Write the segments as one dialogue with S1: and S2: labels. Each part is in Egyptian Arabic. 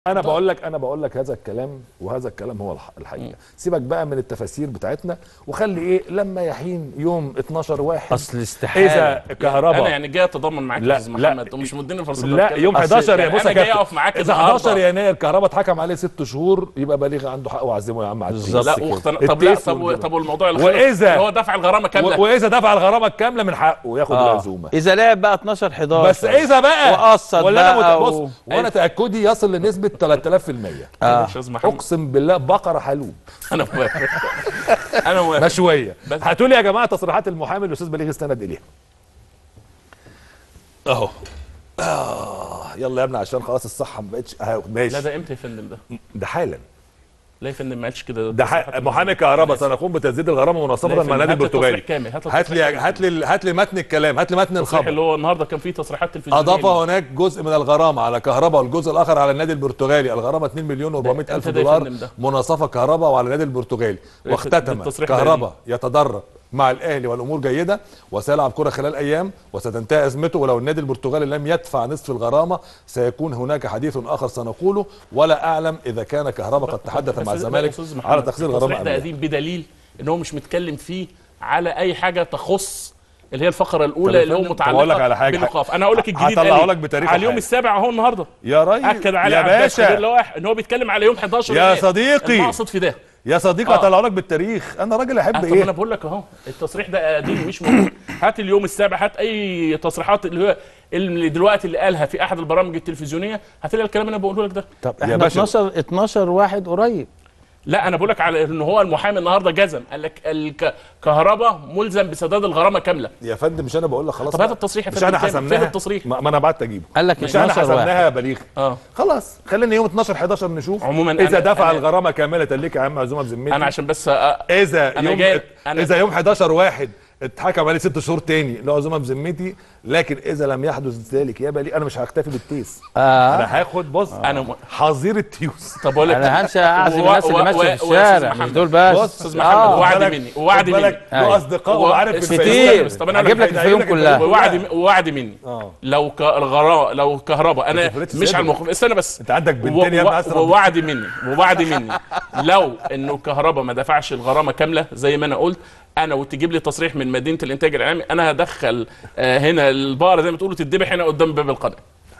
S1: انا بقول لك انا بقول لك هذا الكلام وهذا الكلام هو الح- الحقيقه سيبك بقى من التفاسير بتاعتنا وخلي ايه لما يحين يوم 12 واحد
S2: اصل استحاله
S1: اذا كهرباء
S3: انا يعني جاي اتضامن معاك
S1: لا،
S3: يا استاذ
S1: لا.
S3: محمد ومش مديني فرصه
S1: لا
S3: أتكلم.
S1: يوم
S3: أصل
S1: 11 يا
S3: يعني
S1: بص يا
S3: انا جاي
S1: كابتن
S3: اقف معاك
S1: اذا
S3: النهاردة.
S1: 11 يناير كهرباء اتحكم عليه ست شهور يبقى بليغ عنده حق وعزمه يا عم على التيس.
S2: بالظبط
S3: لا
S2: كده.
S3: واختن... طب لا
S1: التيس
S3: طب
S1: والجبن.
S3: طب والموضوع اللي
S1: وإذا-
S3: اللي هو دفع الغرامه كامله
S1: و- واذا دفع الغرامه الكامله من حقه ياخد
S2: آه.
S1: العزومه
S2: اذا لعب بقى 12 11
S1: بس اذا بقى
S2: وقسط
S1: ولا انا
S2: بقى
S1: مت-
S2: و-
S1: بص وانا تاكدي يصل لنسبه 3000%
S3: يا
S2: آه.
S3: استاذ محمد
S1: اقسم بالله بقره حلوب
S3: انا موافق انا موافق
S1: مشويه
S3: بس-
S1: هاتوا لي يا جماعه تصريحات المحامي الاستاذ بليغ استند اليها اهو آه يلا يا ابني عشان خلاص الصحه ما بقتش اهو ماشي
S3: لا ده امتى يا فندم ده؟
S1: ده حالا
S3: لا يا فندم ما قالش كده
S1: ده ح- محامي كهرباء سنقوم بتسديد الغرامه مناصفه
S3: لا،
S1: مع النادي
S3: هات لي
S1: البرتغالي
S3: تصريح كامل، هات لي
S1: هات لي
S3: تصريح كامل.
S1: هات لي هات لي متن الكلام هات لي متن
S3: التصريح
S1: الخبر
S3: اللي هو النهارده كان فيه تصريحات تلفزيونيه
S1: اضاف هناك جزء من الغرامه على كهرباء والجزء الاخر على النادي البرتغالي الغرامه 2 مليون و400 الف
S3: امتى ده يا
S1: دولار
S3: فندم ده؟
S1: مناصفه كهرباء وعلى النادي البرتغالي
S3: ده
S1: واختتم
S3: التصريح ده
S1: كهرباء يتدرب مع الاهلي والامور جيده وسيلعب كره خلال ايام وستنتهي ازمته ولو النادي البرتغالي لم يدفع نصف الغرامه سيكون هناك حديث اخر سنقوله ولا اعلم اذا كان كهرباء قد تحدث مع
S3: بس-
S1: الزمالك
S3: أستاذ محمد،
S1: على تخسير الغرامه
S3: التصريح ده
S1: أم لا.
S3: قديم بدليل ان هو مش متكلم فيه على اي حاجه تخص اللي هي الفقره الاولى
S1: طب
S3: اللي هو
S1: يا فندم، طب
S3: متعلقه
S1: أقول لك على حاجة.
S3: بالايقاف انا اقول لك الجديد
S1: هطلعه
S3: قال إيه؟
S1: لك بتاريخ
S3: على اليوم
S1: وحاجة.
S3: السابع اهو النهارده
S1: يا ريس
S3: اكد على
S1: يا
S3: عباس خبير
S1: باشا
S3: اللوائح ان هو بيتكلم على يوم 11
S1: يا
S3: يناير.
S1: صديقي.
S3: المقصد في ده
S1: يا صديقي
S3: آه.
S1: هطلعه لك بالتاريخ انا راجل
S3: آه،
S1: احب
S3: طب
S1: ايه
S3: انا بقول لك اهو التصريح ده قديم مش موجود هات اليوم السابع هات اي تصريحات اللي هو اللي دلوقتي اللي قالها في احد البرامج التلفزيونيه هتلاقي الكلام اللي انا بقوله لك ده
S2: طب
S1: يا
S2: احنا
S1: باشا.
S2: 12 12 واحد قريب
S3: لا انا بقول لك على ان هو المحامي النهارده جزم قال لك الكهرباء ملزم بسداد الغرامه كامله
S1: يا فندم مش انا بقول لك خلاص
S3: طب
S1: بقى.
S3: هات التصريح يا
S1: مش
S3: فندم
S1: انا
S3: تاني.
S1: حسمناها
S3: فين التصريح؟
S1: ما, ما انا بعت اجيبه
S2: قال لك
S1: مش احنا
S2: 12
S1: حسمناها
S2: واحد
S1: يا بليغ
S3: اه
S1: خلاص خلينا يوم 12 11 نشوف
S3: عموماً
S1: اذا
S3: أنا-
S1: دفع
S3: أنا-
S1: الغرامه كامله ليك يا عم عزومه بذمتي
S3: انا عشان بس أ-
S1: اذا
S3: أنا
S1: يوم
S3: جاي- أنا-
S1: اذا يوم 11 واحد اتحكم عليه ست شهور تاني له عزومه بذمتي لكن اذا لم يحدث ذلك يا بليغ انا مش هكتفي بالتيس
S2: اه
S1: انا هاخد بص
S3: أنا م-
S1: حظير التيوس
S3: طب اقول لك
S2: انا همشي اعزم
S3: و-
S2: الناس اللي
S3: و-
S2: ماشيه
S3: و-
S2: في
S3: ويا أستاذ
S2: الشارع مش
S3: محمد.
S2: دول بس
S1: بص
S3: أستاذ محمد،
S2: آه.
S3: وعد
S1: بالك-
S3: مني ووعد
S1: خد بالك
S3: مني
S1: له
S2: أيوة.
S1: اصدقاء
S3: و-
S1: وعارف في
S3: استنى
S1: الفيسبوك.
S3: بس، طب أنا أقول
S2: هجيب لك
S1: هيدعي
S2: الفيوم
S1: لك
S2: كلها.
S1: الفيوم
S3: ووعد ووعد مني
S1: اه
S3: لو كغراء لو كهرباء انا
S1: تفرطش
S3: مش
S1: صدر.
S3: على المخ استنى بس
S1: انت عندك بنتين يا
S3: و-
S1: ابني عايز
S3: و-
S1: تربي.
S3: ووعد مني ووعد مني لو انه كهرباء ما دفعش الغرامه كامله زي ما انا قلت انا وتجيب لي تصريح من مدينه الانتاج الاعلامي انا هدخل آه، هنا البقره زي ما تقولوا تتذبح هنا قدام باب القناه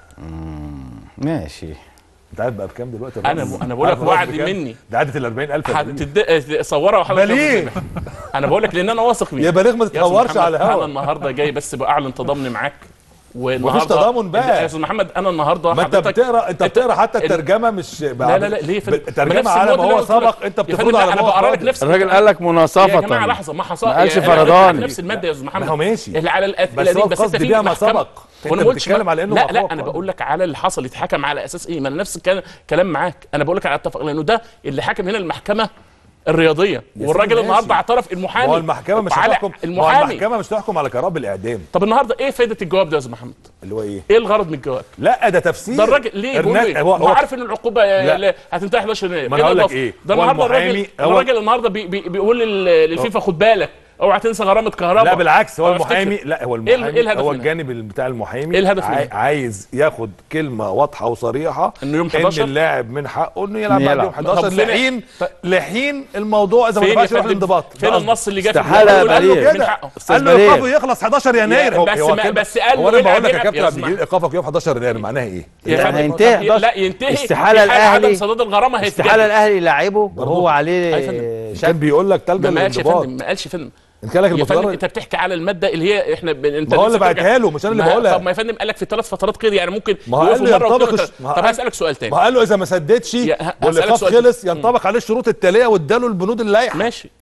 S2: ماشي
S1: انت عارف بقى بكام دلوقتي
S3: أنا- أنا بقول لك
S1: عارف الرقم
S3: وعد
S1: بكام؟
S3: مني.
S1: ده عدت ال 40000 يا بليغ.
S3: هتد... صورها وحضرتك
S1: بليغ.
S3: انا بقول لك لان انا واثق فيك
S1: يا بليغ ما
S3: يا أستاذ
S1: تتهورش
S3: محمد،
S1: على
S3: انا
S1: الهوا
S3: النهارده جاي بس باعلن تضامني معاك
S1: مفيش تضامن بقى.
S3: يا استاذ محمد انا النهارده
S1: ما انت
S3: حضرتك-
S1: بتقرا انت بتقرا حتى
S3: ال-
S1: الترجمه مش
S3: لا لا لا ليه يا فندم؟ ما
S1: الترجمه
S3: نفس
S1: على ما
S3: المواد اللي
S1: هو
S3: أنا قلت لك.
S1: سبق انت
S3: يا
S1: بتفرض
S3: فندم،
S1: على
S3: لا،
S1: ما
S3: انا
S1: هو
S3: بقرا لك
S1: قادر.
S3: نفس
S2: الراجل قال لك
S3: يا جماعه
S2: مناصفة
S3: لحظه ما حصل
S2: ما قالش
S3: يعني أنا
S2: فرداني.
S3: نفس الماده يا استاذ محمد
S1: ما هو ماشي.
S3: اللي على الاسئله
S1: بس
S3: دي
S1: هو
S3: بس
S1: القصد
S3: انت في
S1: بيها ما
S3: محكمة.
S1: سبق.
S3: وانا
S1: انت
S3: ما قلتش
S1: بتتكلم
S3: ما-
S1: على انه
S3: لا
S1: مخلوق
S3: لا انا
S1: برضه.
S3: بقول لك على اللي حصل يتحكم على اساس ايه ما انا نفس الكلام كلام معاك انا بقول لك على اتفق لانه ده اللي حكم هنا المحكمه الرياضيه والراجل
S1: سيدي
S3: النهارده
S1: ماشي.
S3: اعترف المحامي
S1: ما هو المحكمه مش
S3: على-
S1: هتحكم ما هو
S3: المحامي
S1: المحكمه مش هتحكم على كهرباء بالاعدام
S3: طب النهارده ايه فائده الجواب ده يا استاذ محمد
S1: اللي هو ايه
S3: ايه الغرض من الجواب
S1: لا ده تفسير
S3: ده الراجل ليه بيقول
S1: النا-
S3: ايه
S1: هو
S3: هو
S1: هو
S3: عارف ان العقوبه
S1: لا.
S3: لا. هتنتهي 11 يناير
S1: ما أنا هقول لك
S3: الإضافة؟
S1: إيه؟
S3: ده
S1: هو
S3: النهارده
S1: المحامي-
S3: الراجل
S1: هو-
S3: الراجل النهارده بي بي بيقول لل- للفيفا خد بالك اوعى تنسى غرامه كهرباء
S1: لا بالعكس هو
S3: أو
S1: المحامي
S3: أفتكر.
S1: لا هو
S3: إيه ال-
S1: المحامي
S3: إيه الهدف
S1: هو
S3: منها؟
S1: الجانب بتاع المحامي
S3: إيه الهدف
S1: عاي-
S3: منها؟
S1: عايز ياخد كلمه واضحه وصريحه
S3: إنه يوم
S1: ان
S3: 11
S1: اللاعب من حقه انه يلعب
S2: إنه
S1: بعد
S2: يلعب.
S1: يوم 11
S3: طب فين-
S1: لحين
S3: طيب.
S1: لحين الموضوع اذا ما
S3: فين يا
S1: دفعش يروح
S3: فندم؟
S1: الانضباط
S3: فين
S1: ده قصدي.
S3: النص اللي جه في
S2: استحالة
S3: الجواب؟
S2: يا
S3: يقول له
S2: بليغ.
S3: من حقه
S2: أستاذ
S1: قال له
S2: بليغ.
S1: ايقافه يخلص 11 يناير هو-
S3: بس
S1: هو
S3: ما-
S1: كده.
S3: بس قال له
S1: هو انا
S3: إيه
S1: بقول لك يا
S3: الأدب؟
S1: كابتن
S3: يا
S1: عبد
S3: أسمع.
S1: الجليل ايقافك يوم 11 يناير معناها ايه؟
S3: يا
S2: يعني
S3: فندم،
S2: هينتهي 11.
S3: لا ينتهي
S2: استحالة
S3: في حال عدم
S2: الأهلي-
S3: سداد الغرامه هيتجدد.
S2: استحاله الاهلي يلعبه وهو
S3: أي
S2: عليه
S3: فندم.
S2: شك
S1: كان بيقول لك تلجا
S3: ما قالش يا
S1: للانضباط
S3: فندم ما قالش يا فندم
S1: ان كان لك
S3: يا فندم
S1: المتضرر
S3: انت بتحكي على الماده اللي هي احنا ب... انت
S1: ما هو اللي
S3: لسه بترجع-
S1: بعتها له، مش أنا اللي
S3: ما-
S1: بقولها.
S3: طب ما يا فندم قال لك في ثلاث فترات قيد يعني ممكن
S1: ما هو
S3: يوقفوا
S1: قال له
S3: مرة واتنين
S1: ينطبق
S3: وتلاتة.
S1: الش- ما هو
S3: طب
S1: قال-
S3: هسالك سؤال تاني
S1: ما قال له اذا ما سددش
S3: يا- ه-
S1: والايقاف
S3: هسألك سؤال
S1: خلص ينطبق عليه الشروط التاليه واداله البنود اللائحه
S3: ماشي